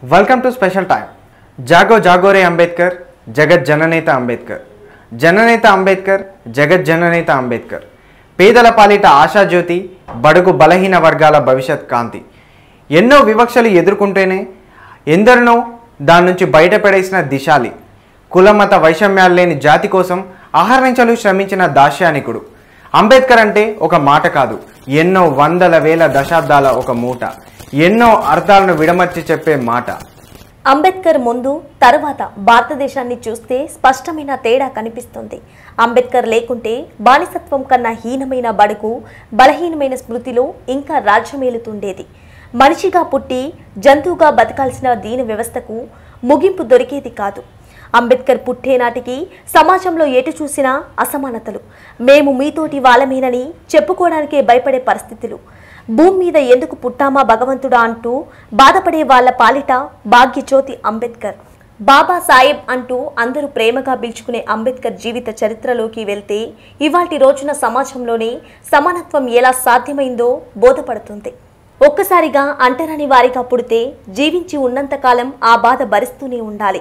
welcome to special time జాగో జాగోరే అంబేద్కర్ జగత్ జననేత అంబేద్కర్ జననేత అంబేద్కర్ జగత్ జననేత అంబేద్కర్ పేదల పాలిట ఆశాజ్యోతి బడుగు బలహీన వర్గాల భవిష్యత్ కాంతి ఎన్నో వివక్షలు ఎదుర్కొంటేనే ఎందరినో దాని నుంచి బయటపడేసిన దిశాలి కులమత వైషమ్యాలు లేని జాతి కోసం అహర్నించలు శ్రమించిన దార్శనికుడు అంబేద్కర్ అంటే ఒక మాట కాదు ఎన్నో వందల వేల దశాబ్దాల ఒక మూట ఎన్నో అర్థాలను విడమర్చి చెప్పే మాట అంబేద్కర్ ముందు తర్వాత భారతదేశాన్ని చూస్తే స్పష్టమైన తేడా కనిపిస్తుంది అంబేద్కర్ లేకుంటే బానిసత్వం కన్నా హీనమైన బడుగు బలహీనమైన స్మృతిలో ఇంకా రాజ్యమేలుతుండేది మనిషిగా పుట్టి జంతువుగా బతకాల్సిన దీన వ్యవస్థకు ముగింపు దొరికేది కాదు అంబేద్కర్ పుట్టే నాటికి సమాజంలో ఎటు చూసినా అసమానతలు మేము మీతోటి వాళ్ళమేనని చెప్పుకోవడానికే భయపడే పరిస్థితులు భూమి మీద ఎందుకు పుట్టామా భగవంతుడా అంటూ బాధపడే వాళ్ళ పాలిట భాగ్యజ్యోతి అంబేద్కర్ బాబా సాహెబ్ అంటూ అందరూ ప్రేమగా పిలుచుకునే అంబేద్కర్ జీవిత చరిత్రలోకి వెళ్తే ఇవాటి రోజున సమాజంలోనే సమానత్వం ఎలా సాధ్యమైందో బోధపడుతుంది ఒక్కసారిగా అంటరాని వారిగా పుడితే జీవించి ఉన్నంతకాలం ఆ బాధ భరిస్తూనే ఉండాలి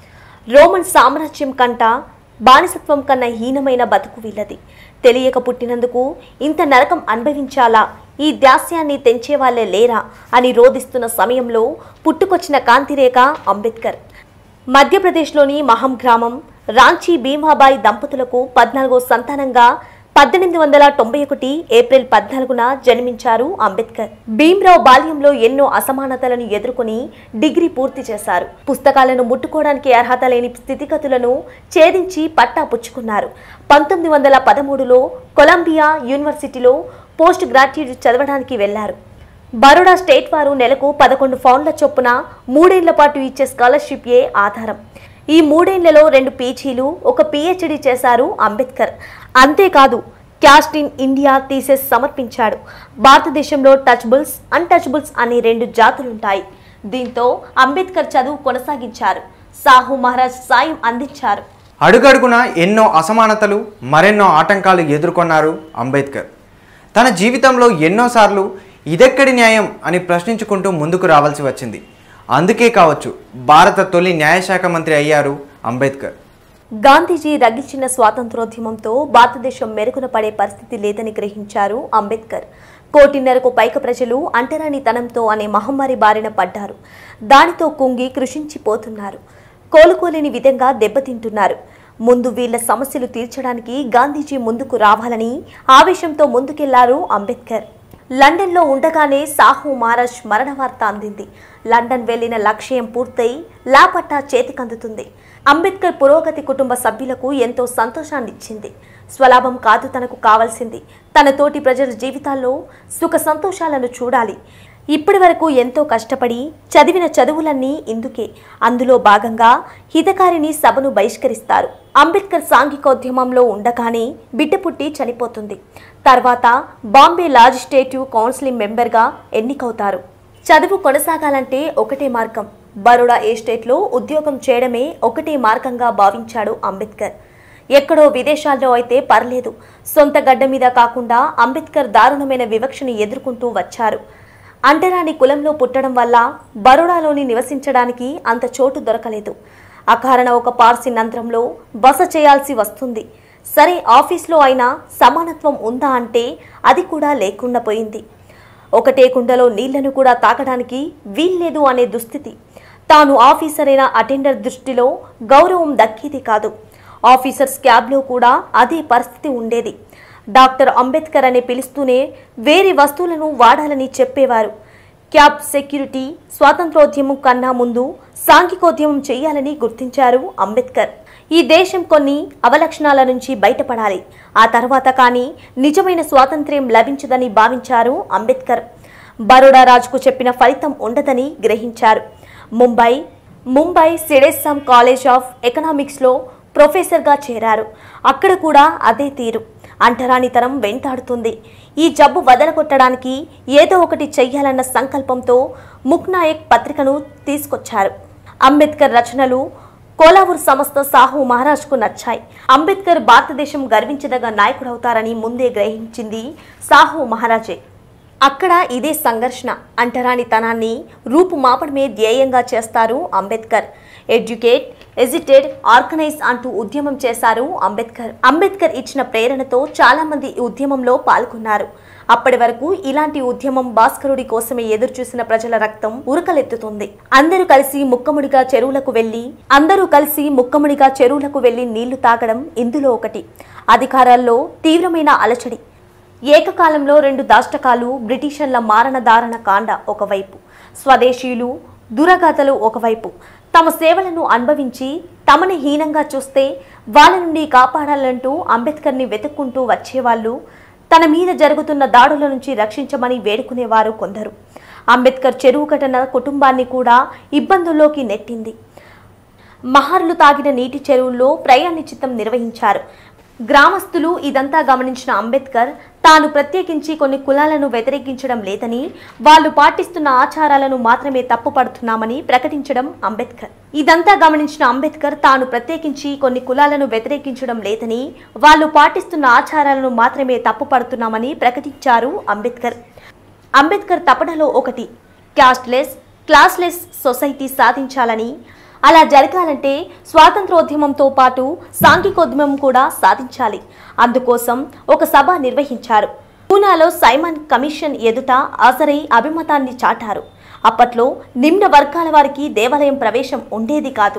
రోమన్ సామ్రాజ్యం కంట బానిసత్వం కన్నా హీనమైన బతుకు వీళ్ళది తెలియక పుట్టినందుకు ఇంత నరకం అనుభవించాలా ఈ దాస్యాన్ని తెంచేవాళ్లే లేరా అని రోధిస్తున్న సమయంలో పుట్టుకొచ్చిన కాంతిరేఖ అంబేద్కర్ మధ్యప్రదేశ్లోని మహం గ్రామం రాంచీ భీమాబాయి దంపతులకు పద్నాలుగో సంతానంగా పద్దెనిమిది వందల తొంభై ఒకటి ఏప్రిల్ పద్నాలుగున జన్మించారు అంబేద్కర్ భీమ్రావు బాల్యంలో ఎన్నో అసమానతలను ఎదుర్కొని డిగ్రీ పూర్తి చేశారు పుస్తకాలను ముట్టుకోవడానికి అర్హత లేని స్థితిగతులను ఛేదించి పట్టా పుచ్చుకున్నారు పంతొమ్మిది వందల పదమూడులో కొలంబియా యూనివర్సిటీలో పోస్ట్ గ్రాడ్యుయేట్ చదవడానికి వెళ్లారు బరోడా స్టేట్ వారు నెలకు పదకొండు పౌండ్ల చొప్పున మూడేళ్ల పాటు ఇచ్చే స్కాలర్షిప్ ఏ ఆధారం ఈ మూడేళ్లలో రెండు పీజీలు ఒక పిహెచ్డి చేశారు అంబేద్కర్ అంతేకాదు క్యాస్ట్ ఇన్ ఇండియా థీసెస్ సమర్పించాడు భారతదేశంలో టచ్బుల్స్ అన్టచబుల్స్ అనే రెండు జాతులుంటాయి దీంతో అంబేద్కర్ చదువు కొనసాగించారు సాహు మహారాజ్ సాయం అందించారు అడుగడుగున ఎన్నో అసమానతలు మరెన్నో ఆటంకాలు ఎదుర్కొన్నారు అంబేద్కర్ తన జీవితంలో ఎన్నోసార్లు ఇదెక్కడి న్యాయం అని ప్రశ్నించుకుంటూ ముందుకు రావాల్సి వచ్చింది అందుకే కావచ్చు భారత తొలి న్యాయశాఖ మంత్రి అయ్యారు అంబేద్కర్ గాంధీజీ రగిల్చిన స్వాతంత్రోద్యమంతో భారతదేశం మెరుగున పడే పరిస్థితి లేదని గ్రహించారు అంబేద్కర్ కోటిన్నరకు పైక ప్రజలు అంటరానితనంతో అనే మహమ్మారి బారిన పడ్డారు దానితో కుంగి కృషించిపోతున్నారు కోలుకోలేని విధంగా దెబ్బతింటున్నారు ముందు వీళ్ళ సమస్యలు తీర్చడానికి గాంధీజీ ముందుకు రావాలని ఆవేశంతో ముందుకెళ్లారు అంబేద్కర్ లండన్లో ఉండగానే సాహు మహారాజ్ మరణ వార్త అందింది లండన్ వెళ్లిన లక్ష్యం పూర్తయి లాపట్టా చేతికందుతుంది అంబేద్కర్ పురోగతి కుటుంబ సభ్యులకు ఎంతో సంతోషాన్నిచ్చింది స్వలాభం కాదు తనకు కావాల్సింది తన తోటి ప్రజల జీవితాల్లో సుఖ సంతోషాలను చూడాలి ఇప్పటి వరకు ఎంతో కష్టపడి చదివిన చదువులన్నీ ఇందుకే అందులో భాగంగా హితకారిని సభను బహిష్కరిస్తారు అంబేద్కర్ సాంఘికోద్యమంలో ఉండగానే బిడ్డ పుట్టి చనిపోతుంది తర్వాత బాంబే లాజిస్లేటివ్ కౌన్సిలింగ్ మెంబర్గా ఎన్నికవుతారు చదువు కొనసాగాలంటే ఒకటే మార్గం బరోడా ఎస్టేట్లో ఉద్యోగం చేయడమే ఒకటే మార్గంగా భావించాడు అంబేద్కర్ ఎక్కడో విదేశాల్లో అయితే పర్లేదు సొంత గడ్డ మీద కాకుండా అంబేద్కర్ దారుణమైన వివక్షను ఎదుర్కొంటూ వచ్చారు అంటరాని కులంలో పుట్టడం వల్ల బరోడాలోని నివసించడానికి అంత చోటు దొరకలేదు అకారణ ఒక పార్సీ నంద్రంలో బస చేయాల్సి వస్తుంది సరే ఆఫీస్లో అయినా సమానత్వం ఉందా అంటే అది కూడా లేకుండా పోయింది ఒకటే కుండలో నీళ్లను కూడా తాకడానికి వీల్లేదు అనే దుస్థితి తాను ఆఫీసర్ అయిన అటెండర్ దృష్టిలో గౌరవం దక్కేది కాదు ఆఫీసర్స్ క్యాబ్లో కూడా అదే పరిస్థితి ఉండేది డాక్టర్ అంబేద్కర్ అని పిలుస్తూనే వేరే వస్తువులను వాడాలని చెప్పేవారు క్యాబ్ సెక్యూరిటీ స్వాతంత్రోద్యమం కన్నా ముందు సాంఘికోద్యమం చేయాలని గుర్తించారు అంబేద్కర్ ఈ దేశం కొన్ని అవలక్షణాల నుంచి బయటపడాలి ఆ తర్వాత కానీ నిజమైన స్వాతంత్ర్యం లభించదని భావించారు అంబేద్కర్ బరోడా రాజుకు చెప్పిన ఫలితం ఉండదని గ్రహించారు Mumbai Mumbai Sydenham college of ఎకనామిక్స్లో ప్రొఫెసర్గా చేరారు అక్కడ కూడా అదే తీరు అంటరానితనం వెంటాడుతుంది ఈ జబ్బు వదలగొట్టడానికి ఏదో ఒకటి చెయ్యాలన్న సంకల్పంతో ముక్నాయక్ పత్రికను తీసుకొచ్చారు అంబేద్కర్ రచనలు కోలావూర్ సంస్థ సాహు మహారాజ్కు నచ్చాయి అంబేద్కర్ భారతదేశం గర్వించదగ్గ నాయకుడవుతారని ముందే గ్రహించింది సాహు మహారాజే అక్కడ ఇదే సంఘర్షణ అంటరానితనాన్ని రూపుమాపడమే ధ్యేయంగా చేస్తారు అంబేద్కర్ ఎడ్యుకేట్ ఎజిటెడ్ ఆర్గనైజ్ అంటూ ఉద్యమం చేశారు అంబేద్కర్ అంబేద్కర్ ఇచ్చిన ప్రేరణతో చాలా మంది ఈ ఉద్యమంలో పాల్గొన్నారు అప్పటి వరకు ఇలాంటి ఉద్యమం భాస్కరుడి కోసమే ఎదురు చూసిన ప్రజల రక్తం ఉరకలెత్తుతుంది అందరూ కలిసి ముక్కముడిగా చెరువులకు వెళ్లి అందరూ కలిసి ముక్కముడిగా చెరువులకు వెళ్లి నీళ్లు తాగడం ఇందులో ఒకటి అధికారాల్లో తీవ్రమైన అలచడి ఏకకాలంలో రెండు దాష్టకాలు బ్రిటిషర్ల మారణ దారణ కాండ ఒకవైపు స్వదేశీయులు దురగాథలు ఒకవైపు తమ సేవలను అనుభవించి తమని హీనంగా చూస్తే వాళ్ళ నుండి కాపాడాలంటూ అంబేద్కర్ని వెతుక్కుంటూ వచ్చేవాళ్ళు తన మీద జరుగుతున్న దాడుల నుంచి రక్షించమని వేడుకునేవారు కొందరు అంబేద్కర్ చెరువు ఘటన కుటుంబాన్ని కూడా ఇబ్బందుల్లోకి నెట్టింది మహర్లు తాగిన నీటి చెరువుల్లో ప్రయాణిచితం నిర్వహించారు గ్రామస్తులు ఇదంతా గమనించిన అంబేద్కర్ తాను ప్రత్యేకించి కొన్ని కులాలను వ్యతిరేకించడం లేదని వాళ్ళు పాటిస్తున్న ఆచారాలను మాత్రమే తప్పుపడుతున్నామని ప్రకటించడం అంబేద్కర్ ఇదంతా గమనించిన అంబేద్కర్ తాను ప్రత్యేకించి కొన్ని కులాలను వ్యతిరేకించడం లేదని వాళ్ళు పాటిస్తున్న ఆచారాలను మాత్రమే తప్పుపడుతున్నామని ప్రకటించారు అంబేద్కర్ అంబేద్కర్ తపనలో ఒకటి క్యాస్ట్లెస్ క్లాస్లెస్ సొసైటీ సాధించాలని అలా జరగాలంటే స్వాతంత్రోద్యమంతో పాటు సాంఘికోద్యమం కూడా సాధించాలి అందుకోసం ఒక సభ నిర్వహించారు పూనాలో సైమన్ కమిషన్ ఎదుట హాజరై అభిమతాన్ని చాటారు అప్పట్లో నిమ్న వర్గాల వారికి దేవాలయం ప్రవేశం ఉండేది కాదు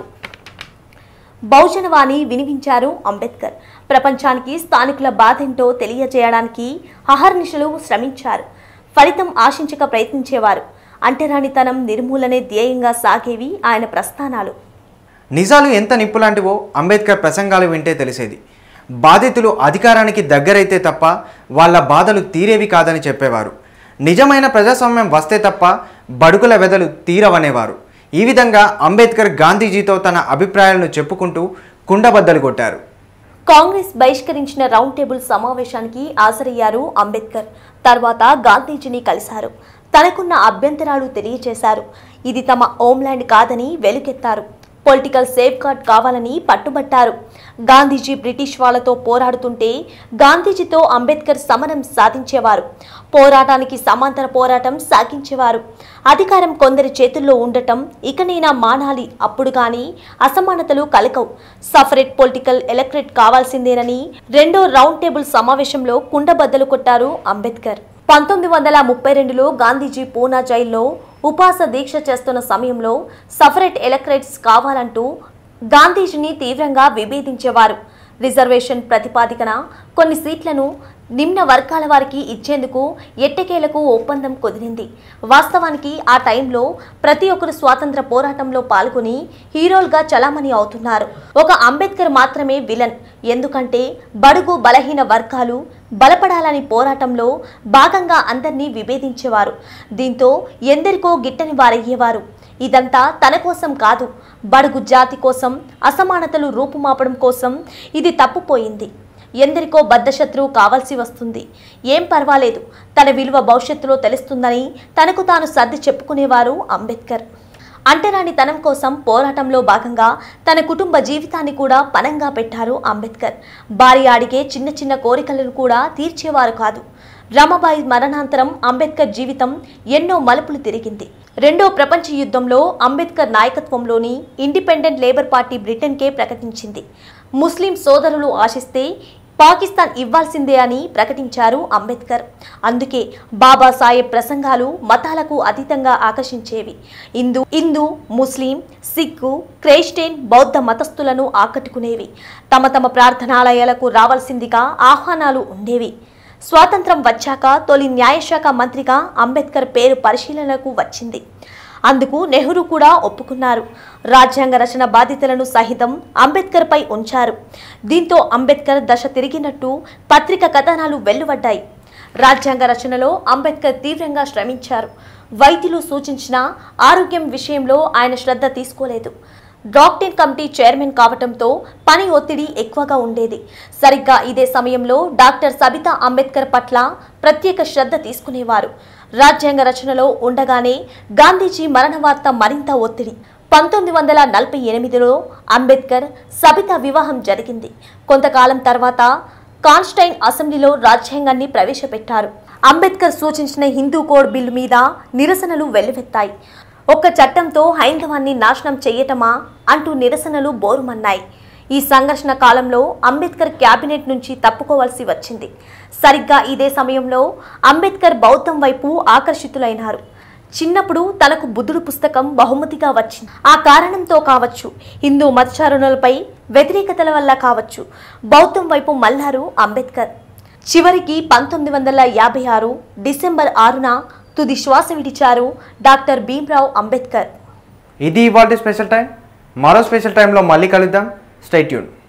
బహుజనవాణి వినిపించారు అంబేద్కర్ ప్రపంచానికి స్థానికుల బాధేంటో తెలియజేయడానికి అహర్నిశలు శ్రమించారు ఫలితం ఆశించక ప్రయత్నించేవారు అంటరానితనం నిర్మూలనే ధ్యేయంగా సాగేవి ఆయన ప్రస్థానాలు నిజాలు ఎంత నిప్పులాంటివో అంబేద్కర్ ప్రసంగాలు వింటే తెలిసేది బాధితులు అధికారానికి దగ్గరైతే తప్ప వాళ్ళ బాధలు తీరేవి కాదని చెప్పేవారు నిజమైన ప్రజాస్వామ్యం వస్తే తప్ప బడుగుల వెదలు తీరవనేవారు ఈ విధంగా అంబేద్కర్ గాంధీజీతో తన అభిప్రాయాలను చెప్పుకుంటూ కుండబద్దలు కొట్టారు కాంగ్రెస్ బహిష్కరించిన రౌండ్ టేబుల్ సమావేశానికి హాజరయ్యారు అంబేద్కర్ తర్వాత గాంధీజీని కలిశారు తనకున్న అభ్యంతరాలు తెలియజేశారు ఇది తమ హోంల్యాండ్ కాదని వెలుకెత్తారు పొలిటికల్ సేఫ్ గార్డ్ కావాలని పట్టుబట్టారు గాంధీజీ బ్రిటిష్ వాళ్ళతో పోరాడుతుంటే గాంధీజీతో అంబేద్కర్ సమరం సాధించేవారు పోరాటానికి సమాంతర పోరాటం సాగించేవారు అధికారం కొందరి చేతుల్లో ఉండటం ఇకనైనా మానాలి అప్పుడు గాని అసమానతలు కలకవు సఫరెట్ పొలిటికల్ ఎలక్టరేట్ కావాల్సిందేనని రెండో రౌండ్ టేబుల్ సమావేశంలో కుండబద్దలు కొట్టారు అంబేద్కర్ పంతొమ్మిది వందల ముప్పై రెండులో గాంధీజీ పూనా జైల్లో ఉపాస దీక్ష చేస్తున్న సమయంలో సఫరెట్ ఎలక్టరేట్స్ కావాలంటూ గాంధీజీని తీవ్రంగా విభేదించేవారు రిజర్వేషన్ ప్రతిపాదికన కొన్ని సీట్లను నిమ్న వర్గాల వారికి ఇచ్చేందుకు ఎట్టకేలకు ఒప్పందం కుదిరింది వాస్తవానికి ఆ టైంలో ప్రతి ఒక్కరు స్వాతంత్ర పోరాటంలో పాల్గొని హీరోలుగా చలామణి అవుతున్నారు ఒక అంబేద్కర్ మాత్రమే విలన్ ఎందుకంటే బడుగు బలహీన వర్గాలు బలపడాలని పోరాటంలో భాగంగా అందరినీ విభేదించేవారు దీంతో ఎందరికో గిట్టని వారయ్యేవారు ఇదంతా తన కోసం కాదు బడుగు జాతి కోసం అసమానతలు రూపుమాపడం కోసం ఇది తప్పుపోయింది ఎందరికో బద్ధశత్రువు కావాల్సి వస్తుంది ఏం పర్వాలేదు తన విలువ భవిష్యత్తులో తెలుస్తుందని తనకు తాను సర్ది చెప్పుకునేవారు అంబేద్కర్ అంటరాని తనం కోసం పోరాటంలో భాగంగా తన కుటుంబ జీవితాన్ని కూడా పనంగా పెట్టారు అంబేద్కర్ భార్య అడిగే చిన్న చిన్న కోరికలను కూడా తీర్చేవారు కాదు రమాబాయి మరణాంతరం అంబేద్కర్ జీవితం ఎన్నో మలుపులు తిరిగింది రెండో ప్రపంచ యుద్ధంలో అంబేద్కర్ నాయకత్వంలోని ఇండిపెండెంట్ లేబర్ పార్టీ బ్రిటన్కే ప్రకటించింది ముస్లిం సోదరులు ఆశిస్తే పాకిస్తాన్ ఇవ్వాల్సిందే అని ప్రకటించారు అంబేద్కర్ అందుకే బాబాసాహెబ్ ప్రసంగాలు మతాలకు అతీతంగా ఆకర్షించేవి హిందూ హిందూ ముస్లిం సిక్కు క్రైస్టియన్ బౌద్ధ మతస్థులను ఆకట్టుకునేవి తమ తమ ప్రార్థనాలయాలకు రావాల్సిందిగా ఆహ్వానాలు ఉండేవి స్వాతంత్రం వచ్చాక తొలి న్యాయశాఖ మంత్రిగా అంబేద్కర్ పేరు పరిశీలనకు వచ్చింది అందుకు నెహ్రూ కూడా ఒప్పుకున్నారు రాజ్యాంగ రచన బాధ్యతలను సహితం అంబేద్కర్పై ఉంచారు దీంతో అంబేద్కర్ దశ తిరిగినట్టు పత్రిక కథనాలు వెల్లువడ్డాయి రాజ్యాంగ రచనలో అంబేద్కర్ తీవ్రంగా శ్రమించారు వైద్యులు సూచించిన ఆరోగ్యం విషయంలో ఆయన శ్రద్ధ తీసుకోలేదు డాక్టిన్ కమిటీ చైర్మన్ కావటంతో పని ఒత్తిడి ఎక్కువగా ఉండేది సరిగ్గా ఇదే సమయంలో డాక్టర్ సబితా అంబేద్కర్ పట్ల ప్రత్యేక శ్రద్ధ తీసుకునేవారు రాజ్యాంగ రచనలో ఉండగానే గాంధీజీ మరణ వార్త మరింత ఒత్తిడి పంతొమ్మిది వందల నలభై ఎనిమిదిలో అంబేద్కర్ సబితా వివాహం జరిగింది కొంతకాలం తర్వాత కాన్స్టైన్ అసెంబ్లీలో రాజ్యాంగాన్ని ప్రవేశపెట్టారు అంబేద్కర్ సూచించిన హిందూ కోడ్ బిల్లు మీద నిరసనలు వెల్లువెత్తాయి ఒక్క చట్టంతో హైందవాన్ని నాశనం చెయ్యటమా అంటూ నిరసనలు బోరుమన్నాయి ఈ సంఘర్షణ కాలంలో అంబేద్కర్ క్యాబినెట్ నుంచి తప్పుకోవాల్సి వచ్చింది సరిగ్గా ఇదే సమయంలో అంబేద్కర్ బౌద్ధం వైపు ఆకర్షితులైనారు చిన్నప్పుడు తనకు బుద్ధుడు పుస్తకం బహుమతిగా వచ్చింది ఆ కారణంతో కావచ్చు హిందూ మతచారుణులపై వ్యతిరేకతల వల్ల కావచ్చు బౌద్ధం వైపు మల్లారు అంబేద్కర్ చివరికి పంతొమ్మిది వందల యాభై ఆరు డిసెంబర్ ఆరున తుది శ్వాస విడిచారు డాక్టర్ భీమ్రావ్ అంబేద్కర్ ఇది ఇవాళ స్పెషల్ టైం మరో స్పెషల్ టైంలో మళ్ళీ కలుద్దాం స్టై ట్యూన్